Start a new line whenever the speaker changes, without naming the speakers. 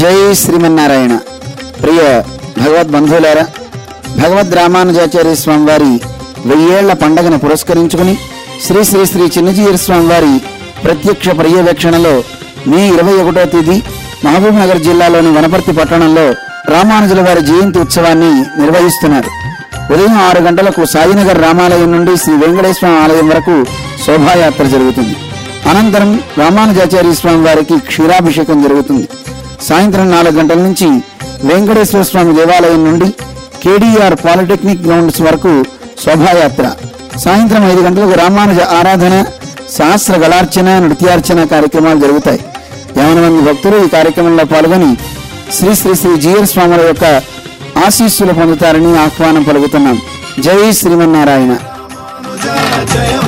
జై శ్రీమన్నారాయణ ప్రియ భగవద్ బంధువులారా భగవద్ రామానుజాచార్య స్వామి వారి వెయ్యేళ్ల పండగను పురస్కరించుకుని శ్రీ శ్రీ శ్రీ చిన్నజీయర్ స్వామి వారి ప్రత్యక్ష పర్యవేక్షణలో మే ఇరవై ఒకటో తేదీ మహబూబ్ నగర్ జిల్లాలోని వనపర్తి పట్టణంలో రామానుజుల వారి జయంతి ఉత్సవాన్ని నిర్వహిస్తున్నారు ఉదయం ఆరు గంటలకు సాయినగర్ రామాలయం నుండి శ్రీ వెంకటేశ్వర ఆలయం వరకు శోభాయాత్ర జరుగుతుంది అనంతరం రామానుజాచార్య స్వామి వారికి క్షీరాభిషేకం జరుగుతుంది సాయంత్రం నాలుగు గంటల నుంచి వెంకటేశ్వర స్వామి దేవాలయం నుండి కేడీఆర్ పాలిటెక్నిక్ గ్రౌండ్స్ వరకు శోభాయాత్ర సాయంత్రం ఐదు గంటలకు రామానుజ ఆరాధన సహస్ర గళార్చన నృత్యార్చన కార్యక్రమాలు జరుగుతాయి యావన మంది భక్తులు ఈ కార్యక్రమంలో పాల్గొని శ్రీ శ్రీ శ్రీ జీఎల్ స్వాముల యొక్క ఆశీస్సులు పొందుతారని ఆహ్వానం పలుకుతున్నాం జై శ్రీమన్నారాయణ
జయ